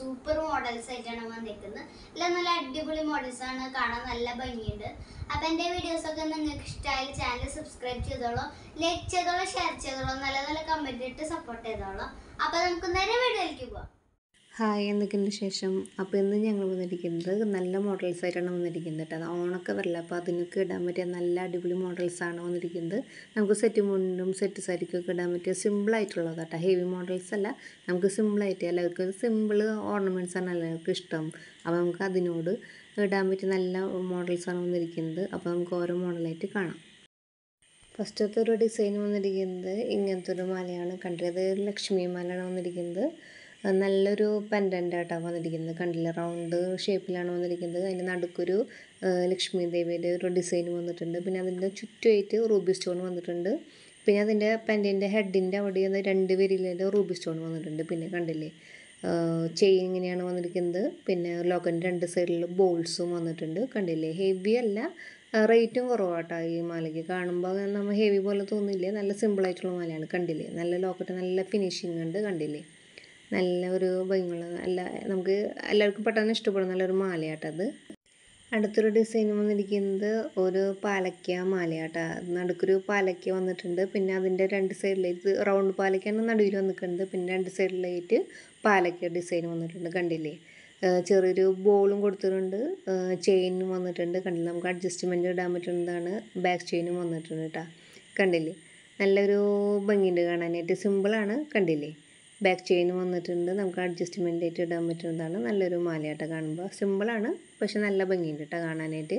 super models ആയിട്ടാണ് വന്നിരിക്കുന്നത് എല്ലാം നല്ല അടിപൊളി മോഡൽസ് ആണ് കാണാൻ നല്ല ഭംഗിയുണ്ട് അപ്പൊ എന്റെ വീഡിയോസ് ഒക്കെ നിങ്ങൾക്ക് ഇഷ്ടമായി ചാനൽ സബ്സ്ക്രൈബ് ചെയ്തോളൂ ലൈക്ക് ചെയ്തോളൂ ഷെയർ ചെയ്തോളൂ നല്ല നല്ല കമന്റ് ഇട്ട് സപ്പോർട്ട് ചെയ്തോളൂ അപ്പൊ നമുക്ക് നേരെ വീഡിയോയിലേക്ക് പോവാം ഹായ് എന്തൊക്കെയുണ്ട് ശേഷം അപ്പോൾ ഇന്ന് ഞങ്ങൾ വന്നിരിക്കുന്നത് നല്ല മോഡൽസ് ആയിട്ടാണ് വന്നിരിക്കുന്നത് കേട്ടോ ഓണൊക്കെ വരില്ല അപ്പോൾ അതിനൊക്കെ ഇടാൻ പറ്റിയ നല്ല അടിപൊളി മോഡൽസാണ് വന്നിരിക്കുന്നത് നമുക്ക് സെറ്റ് മുണ്ടും സെറ്റ് സാരിക്കൊക്കെ ഇടാൻ പറ്റിയ സിമ്പിളായിട്ടുള്ളത് കേട്ടോ ഹെവി മോഡൽസ് അല്ല നമുക്ക് സിമ്പിളായിട്ട് എല്ലാവർക്കും സിമ്പിൾ ഓർണമെൻറ്റ്സ് ആണ് എല്ലാവർക്കും ഇഷ്ടം അപ്പോൾ നമുക്ക് അതിനോട് ഇടാൻ പറ്റിയ നല്ല മോഡൽസാണ് വന്നിരിക്കുന്നത് അപ്പോൾ നമുക്ക് ഓരോ മോഡലായിട്ട് കാണാം ഫസ്റ്റത്തെ ഒരു ഡിസൈൻ വന്നിരിക്കുന്നത് ഇങ്ങനത്തെ ഒരു മാലയാണ് കണ്ടത് ലക്ഷ്മി മാലയാണ് വന്നിരിക്കുന്നത് നല്ലൊരു പെൻഡൻ്റ് ആയിട്ടാണ് വന്നിരിക്കുന്നത് കണ്ടില്ല റൗണ്ട് ഷേപ്പിലാണ് വന്നിരിക്കുന്നത് അതിൻ്റെ നടുക്കൊരു ലക്ഷ്മി ദേവിയുടെ ഒരു ഡിസൈൻ വന്നിട്ടുണ്ട് പിന്നെ അതിൻ്റെ ചുറ്റുമായിട്ട് റൂബി സ്റ്റോൺ വന്നിട്ടുണ്ട് പിന്നെ അതിൻ്റെ പെൻഡിൻ്റെ ഹെഡിൻ്റെ അവിടെ രണ്ട് പേരിലെ റൂബി സ്റ്റോൺ വന്നിട്ടുണ്ട് പിന്നെ കണ്ടില്ലേ ചെയിൻ ഇങ്ങനെയാണ് വന്നിരിക്കുന്നത് പിന്നെ ലോക്കൻ്റെ രണ്ട് സൈഡിൽ ബോൾസും വന്നിട്ടുണ്ട് കണ്ടില്ലേ ഹെവി അല്ല റേറ്റും കുറവാട്ടോ ഈ മാലയ്ക്ക് കാണുമ്പോൾ നമ്മൾ ഹെവി പോലെ തോന്നില്ലേ നല്ല സിമ്പിളായിട്ടുള്ള മാലയാണ് കണ്ടില്ലേ നല്ല ലോക്കറ്റ് നല്ല ഫിനിഷിങ് ഉണ്ട് കണ്ടില്ലേ നല്ല ഒരു ഭംഗിയുള്ള നല്ല നമുക്ക് എല്ലാവർക്കും പെട്ടെന്ന് ഇഷ്ടപ്പെടുന്ന നല്ലൊരു മാലയാട്ടത് അടുത്തൊരു ഡിസൈൻ വന്നിരിക്കുന്നത് ഒരു പാലക്ക മാലയാട്ട നടുക്കൊരു പാലക്ക വന്നിട്ടുണ്ട് പിന്നെ അതിൻ്റെ രണ്ട് സൈഡിലേക്ക് റൗണ്ട് പാലക്കാണ് നടുവിൽ വന്നിട്ടുണ്ട് പിന്നെ രണ്ട് സൈഡിലായിട്ട് പാലക്ക ഡിസൈൻ വന്നിട്ടുണ്ട് കണ്ടില്ലേ ചെറിയൊരു ബോളും കൊടുത്തിട്ടുണ്ട് ചെയിനും വന്നിട്ടുണ്ട് കണ്ടില്ല നമുക്ക് അഡ്ജസ്റ്റ്മെൻറ്റ് ഇടാൻ പറ്റുന്നതാണ് ബാക്ക് ചെയിനും വന്നിട്ടുണ്ട് കേട്ടോ കണ്ടില്ലേ നല്ലൊരു ഭംഗിയുണ്ട് കാണാനായിട്ട് സിമ്പിളാണ് കണ്ടില്ലേ ബാക്ക് ചെയിൻ വന്നിട്ടുണ്ട് നമുക്ക് അഡ്ജസ്റ്റ്മെൻ്റ് ആയിട്ട് ഇടാൻ പറ്റുന്നതാണ് നല്ലൊരു മാലയായിട്ട് കാണുമ്പോൾ സിമ്പിളാണ് പക്ഷെ നല്ല ഭംഗിയുണ്ട് കേട്ടോ കാണാനായിട്ട്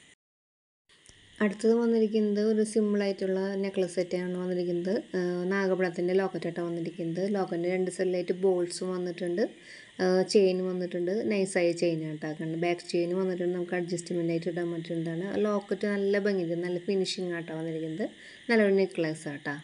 അടുത്തത് വന്നിരിക്കുന്നത് ഒരു സിമ്പിളായിട്ടുള്ള നെക്ലസ് സെറ്റാണ് വന്നിരിക്കുന്നത് നാഗപടത്തിൻ്റെ ലോക്കറ്റായിട്ടാണ് വന്നിരിക്കുന്നത് ലോക്കറ്റിൻ്റെ രണ്ട് സൈഡിലായിട്ട് ബോൾസും വന്നിട്ടുണ്ട് ചെയിൻ വന്നിട്ടുണ്ട് നൈസായ ചെയിൻ ആട്ടാക്കുന്നുണ്ട് ബാക്ക് ചെയിൻ വന്നിട്ടുണ്ട് നമുക്ക് അഡ്ജസ്റ്റ്മെൻ്റ് ആയിട്ട് ഇടാൻ പറ്റുന്നതാണ് ലോക്കറ്റ് നല്ല ഭംഗിയുണ്ട് നല്ല ഫിനിഷിംഗ് ആട്ടാണ് വന്നിരിക്കുന്നത് നല്ലൊരു നെക്ലസ് ആട്ടാ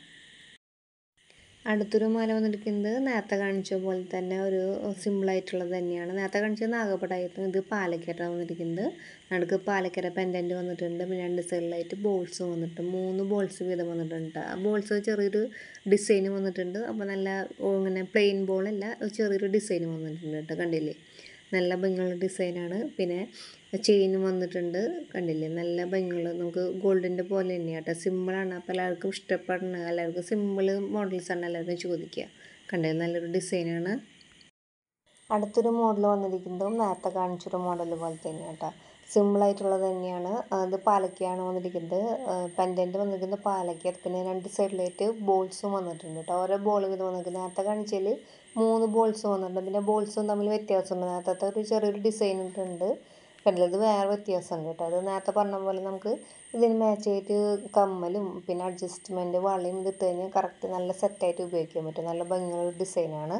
അടുത്തൊരു മാല വന്നിരിക്കുന്നത് നേരത്തെ കാണിച്ച പോലെ തന്നെ ഒരു സിമ്പിളായിട്ടുള്ളത് തന്നെയാണ് നേരത്തെ കാണിച്ചത് നാഗപ്പടായിരുന്നു ഇത് പാലക്കര വന്നിരിക്കുന്നത് നടുക്ക് പാലക്കര പെൻഡൻറ്റ് വന്നിട്ടുണ്ട് പിന്നെ രണ്ട് സൈഡിലായിട്ട് ബോൾസ് വന്നിട്ടുണ്ട് മൂന്ന് ബോൾസ് വീതം വന്നിട്ടുണ്ട് ആ ബോൾസ് ചെറിയൊരു ഡിസൈൻ വന്നിട്ടുണ്ട് അപ്പോൾ നല്ല ഇങ്ങനെ പ്ലെയിൻ ബോളല്ല ചെറിയൊരു ഡിസൈൻ വന്നിട്ടുണ്ട് കേട്ടോ കണ്ടില്ലേ നല്ല ഭംഗിയുള്ള ഡിസൈനാണ് പിന്നെ ചെയിൻ വന്നിട്ടുണ്ട് കണ്ടില്ലേ നല്ല ഭംഗിയുള്ള നമുക്ക് ഗോൾഡിൻ്റെ പോലെ തന്നെയാണ് കേട്ടോ സിമ്പിളാണ് അപ്പോൾ എല്ലാവർക്കും ഇഷ്ടപ്പെടുന്ന എല്ലാവർക്കും സിമ്പിൾ മോഡൽസാണ് എല്ലാവർക്കും ചോദിക്കുക കണ്ടില്ലേ നല്ലൊരു ഡിസൈനാണ് അടുത്തൊരു മോഡൽ വന്നിരിക്കുന്നതും നേരത്തെ കാണിച്ചൊരു മോഡൽ പോലെ തന്നെയാണ് കേട്ടോ സിമ്പിളായിട്ടുള്ളത് തന്നെയാണ് അത് പാലക്കയാണ് വന്നിരിക്കുന്നത് പെൻഡൻറ്റ് വന്നിരിക്കുന്നത് പാലക്ക പിന്നെ രണ്ട് സൈഡിലായിട്ട് ബോൾസും വന്നിട്ടുണ്ട് കേട്ടോ ഓരോ ബോൾ വീതം വന്നിരിക്കുന്നത് നേരത്തെ കാണിച്ചാൽ മൂന്ന് ബോൾസ് വന്നിട്ടുണ്ട് പിന്നെ ബോൾസും തമ്മിൽ വ്യത്യാസമുണ്ട് നേരത്തെ ഒരു ചെറിയൊരു ഡിസൈൻ ഇട്ടുണ്ട് കണ്ടില്ല ഇത് വേറെ വ്യത്യാസമുണ്ട് കേട്ടോ അത് നേരത്തെ പറഞ്ഞ പോലെ നമുക്ക് ഇതിന് മാച്ച് ആയിട്ട് കമ്മലും പിന്നെ അഡ്ജസ്റ്റ്മെൻറ്റ് വളയും ഇതിട്ട് കഴിഞ്ഞാൽ കറക്റ്റ് നല്ല സെറ്റായിട്ട് ഉപയോഗിക്കാൻ പറ്റും നല്ല ഭംഗിയുള്ള ഡിസൈനാണ്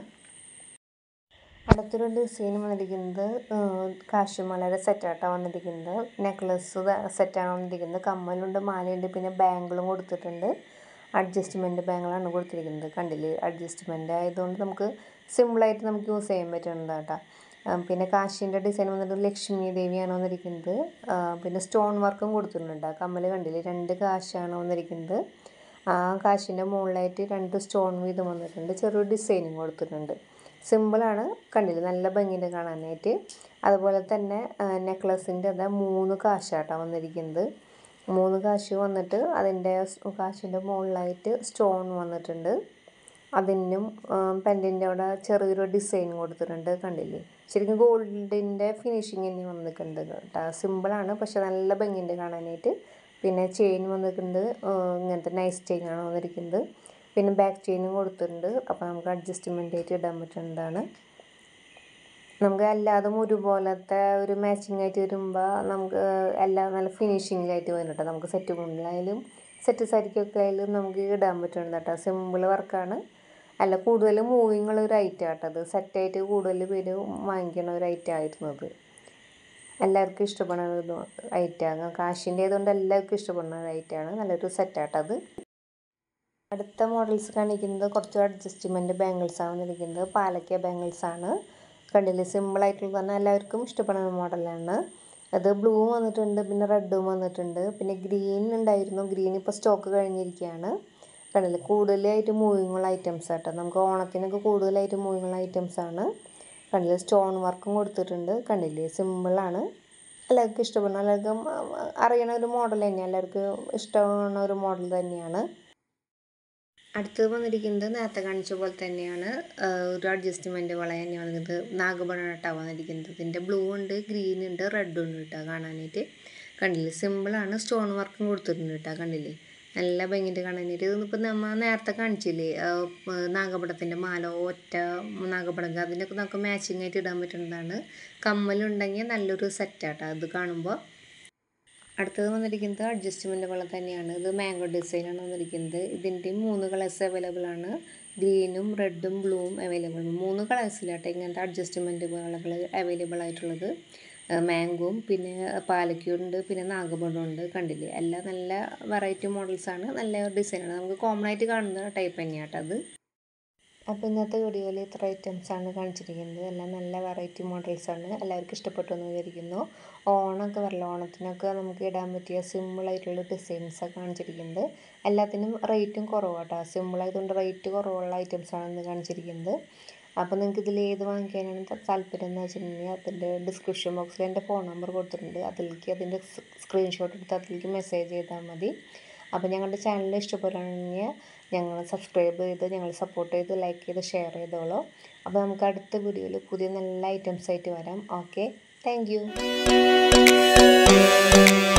അടുത്തൊരു ഡിസൈൻ വന്നിരിക്കുന്നത് കാശുമലയുടെ സെറ്റായിട്ടാണ് വന്നിരിക്കുന്നത് നെക്ലസ് സെറ്റാണ് വന്നിരിക്കുന്നത് കമ്മലുണ്ട് മാലയുണ്ട് പിന്നെ ബാങ്കിളും കൊടുത്തിട്ടുണ്ട് അഡ്ജസ്റ്റ്മെൻറ്റ് ബാങ്കിളാണ് കൊടുത്തിരിക്കുന്നത് കണ്ടില്ലേ അഡ്ജസ്റ്റ്മെൻറ്റ് ആയതുകൊണ്ട് നമുക്ക് സിമ്പിളായിട്ട് നമുക്ക് യൂസ് ചെയ്യാൻ പറ്റുന്നതാണ് കേട്ടോ പിന്നെ കാശിൻ്റെ ഡിസൈൻ വന്നിട്ട് ലക്ഷ്മി ദേവിയാണ് വന്നിരിക്കുന്നത് പിന്നെ സ്റ്റോൺ വർക്കും കൊടുത്തിട്ടുണ്ട് കമ്മൽ കണ്ടില്ലേ രണ്ട് കാശാണ് വന്നിരിക്കുന്നത് ആ കാശിൻ്റെ മുകളിലായിട്ട് രണ്ട് സ്റ്റോൺ വീതം വന്നിട്ടുണ്ട് ചെറിയൊരു ഡിസൈനും കൊടുത്തിട്ടുണ്ട് സിമ്പിളാണ് കണ്ടില്ലേ നല്ല ഭംഗിയുണ്ട് കാണാനായിട്ട് അതുപോലെ തന്നെ നെക്ലസിൻ്റെ അത് മൂന്ന് കാശാട്ടാണ് വന്നിരിക്കുന്നത് മൂന്ന് കാശ് വന്നിട്ട് അതിൻ്റെ കാശിൻ്റെ മുകളിലായിട്ട് സ്റ്റോൺ വന്നിട്ടുണ്ട് അതിനും പെൻറ്റിൻ്റെ അവിടെ ചെറിയൊരു ഡിസൈൻ കൊടുത്തിട്ടുണ്ട് കണ്ടില്ലേ ശരിക്കും ഗോൾഡിൻ്റെ ഫിനിഷിങ് തന്നെ വന്നിട്ടുണ്ട് കേട്ടോ സിമ്പിളാണ് പക്ഷെ നല്ല ഭംഗിയുണ്ട് കാണാനായിട്ട് പിന്നെ ചെയിൻ വന്നിട്ടുണ്ട് ഇങ്ങനത്തെ നൈസ് ചെയിനാണ് വന്നിരിക്കുന്നത് പിന്നെ ബാക്ക് ചെയിനും കൊടുത്തിട്ടുണ്ട് അപ്പോൾ നമുക്ക് അഡ്ജസ്റ്റ്മെൻ്റ് ആയിട്ട് ഇടാൻ പറ്റുന്നതാണ് നമുക്ക് എല്ലാതും ഒരുപോലത്തെ ഒരു മാച്ചിങ് ആയിട്ട് വരുമ്പോൾ നമുക്ക് എല്ലാം നല്ല ഫിനിഷിങ്ങിലായിട്ട് വരും കേട്ടോ നമുക്ക് സെറ്റ് മുണ്ടിലായാലും സെറ്റ് സാരിക്കൊക്കെ ആയാലും നമുക്ക് ഇടാൻ പറ്റുന്നത് കേട്ടോ സിമ്പിൾ വർക്കാണ് അല്ല കൂടുതൽ മൂവിങ് ഉള്ള ഒരു ഐറ്റം ആട്ടോ അത് സെറ്റായിട്ട് കൂടുതൽ പേര് വാങ്ങിക്കണ ഒരു ഐറ്റം ആയിരുന്നത് എല്ലാവർക്കും ഇഷ്ടപ്പെടുന്ന ഒരു ഐറ്റമാണ് കാശിൻ്റെ ആയതുകൊണ്ട് എല്ലാവർക്കും ഇഷ്ടപ്പെടുന്ന ഒരു ഐറ്റമാണ് നല്ലൊരു സെറ്റാട്ടത് അടുത്ത മോഡൽസ് കാണിക്കുന്നത് കുറച്ച് അഡ്ജസ്റ്റ്മെൻറ്റ് ബാംഗിൾസാണ് വന്നിരിക്കുന്നത് പാലക്ക ബാംഗിൾസാണ് കണ്ടില്ലേ സിമ്പിളായിട്ടുള്ള തന്നെ എല്ലാവർക്കും ഇഷ്ടപ്പെടുന്ന മോഡലാണ് അത് ബ്ലൂ വന്നിട്ടുണ്ട് പിന്നെ റെഡും വന്നിട്ടുണ്ട് പിന്നെ ഗ്രീൻ ഉണ്ടായിരുന്നു ഗ്രീൻ ഇപ്പോൾ സ്റ്റോക്ക് കഴിഞ്ഞിരിക്കുകയാണ് കണ്ടില്ലേ കൂടുതലായിട്ട് മൂവിങ്ങുള്ള ഐറ്റംസ് ആട്ടോ നമുക്ക് ഓണത്തിനൊക്കെ കൂടുതലായിട്ട് മൂവിങ്ങുള്ള ഐറ്റംസ് ആണ് കണ്ടില്ലേ സ്റ്റോൺ വർക്കും കൊടുത്തിട്ടുണ്ട് കണ്ടില്ലേ സിമ്പിളാണ് എല്ലാവർക്കും ഇഷ്ടപ്പെടുന്ന എല്ലാവർക്കും അറിയണ ഒരു മോഡൽ തന്നെയാണ് എല്ലാവർക്കും ഇഷ്ടപ്പെടുന്ന ഒരു മോഡൽ തന്നെയാണ് അടുത്തത് വന്നിരിക്കുന്നത് നേരത്തെ കാണിച്ച പോലെ തന്നെയാണ് ഒരു അഡ്ജസ്റ്റ്മെൻറ്റ് വള തന്നെയാണ് വന്നിരിക്കുന്നത് നാഗപണട്ടാണ് വന്നിരിക്കുന്നത് ഇതിൻ്റെ ബ്ലൂ ഉണ്ട് ഗ്രീൻ ഉണ്ട് റെഡ് ഉണ്ട് കേട്ടോ കാണാനായിട്ട് കണ്ടില്ലേ സിമ്പിളാണ് സ്റ്റോൺ വർക്കും കൊടുത്തിട്ടുണ്ട് കേട്ടോ കണ്ടില്ലേ നല്ല ഭംഗിയിട്ട് കാണാനായിട്ട് ഇതിപ്പോൾ നമ്മൾ നേരത്തെ കാണിച്ചില്ലേ നാഗപടത്തിൻ്റെ മാല ഒറ്റ നാഗപടം അതിനൊക്കെ നമുക്ക് മാച്ചിങ് ആയിട്ട് ഇടാൻ പറ്റുന്നതാണ് കമ്മലുണ്ടെങ്കിൽ നല്ലൊരു സെറ്റാട്ടോ അത് കാണുമ്പോൾ അടുത്തത് വന്നിരിക്കുന്നത് അഡ്ജസ്റ്റ്മെൻ്റ് പോലെ തന്നെയാണ് ഇത് മാംഗോ ഡിസൈനാണ് വന്നിരിക്കുന്നത് ഇതിൻ്റെ മൂന്ന് കളേഴ്സ് അവൈലബിൾ ആണ് ഗ്രീനും റെഡും ബ്ലൂവും അവൈലബിൾ ആണ് മൂന്ന് കളേഴ്സിലാട്ടെ ഇങ്ങനത്തെ അഡ്ജസ്റ്റ്മെൻറ്റ് വളകൾ അവൈലബിൾ ആയിട്ടുള്ളത് മാംഗോവും പിന്നെ പാലക്കുണ്ട് പിന്നെ നാഗപടം ഉണ്ട് കണ്ടില്ലേ എല്ലാം നല്ല വെറൈറ്റി മോഡൽസാണ് നല്ല ഡിസൈനാണ് നമുക്ക് കോമൺ ആയിട്ട് കാണുന്ന ടൈപ്പ് തന്നെയാട്ടോ അത് അപ്പോൾ ഇന്നത്തെ വീഡിയോയിൽ ഇത്ര ഐറ്റംസാണ് കാണിച്ചിരിക്കുന്നത് എല്ലാം നല്ല വെറൈറ്റി മോഡൽസാണ് എല്ലാവർക്കും ഇഷ്ടപ്പെട്ടു എന്ന് വിചാരിക്കുന്നു ഓണമൊക്കെ വരല ഓണത്തിനൊക്കെ നമുക്ക് ഇടാൻ പറ്റിയ സിമ്പിളായിട്ടുള്ള ഡിസൈൻസാണ് കാണിച്ചിരിക്കുന്നത് എല്ലാത്തിനും റേറ്റും കുറവാട്ടോ സിമ്പിളായതുകൊണ്ട് റേറ്റ് കുറവുള്ള ഐറ്റംസാണ് ഇന്ന് കാണിച്ചിരിക്കുന്നത് അപ്പോൾ നിങ്ങൾക്ക് ഇതിൽ ഏത് വാങ്ങിക്കാനാണ് താല്പര്യം എന്ന് വെച്ചിട്ടുണ്ടെങ്കിൽ അതിൻ്റെ ഡിസ്ക്രിപ്ഷൻ ബോക്സിൽ എൻ്റെ ഫോൺ നമ്പർ കൊടുത്തിട്ടുണ്ട് അതിലേക്ക് അതിൻ്റെ സ്ക്രീൻഷോട്ട് എടുത്ത് അതിലേക്ക് മെസ്സേജ് ചെയ്താൽ മതി അപ്പോൾ ഞങ്ങളുടെ ചാനൽ ഇഷ്ടപ്പെടുകയാണെങ്കിൽ ഞങ്ങൾ സബ്സ്ക്രൈബ് ചെയ്ത് ഞങ്ങൾ സപ്പോർട്ട് ചെയ്ത് ലൈക്ക് ചെയ്ത് ഷെയർ ചെയ്തോളൂ അപ്പോൾ നമുക്ക് അടുത്ത വീഡിയോയിൽ പുതിയ നല്ല ഐറ്റംസ് ആയിട്ട് വരാം ഓക്കെ താങ്ക്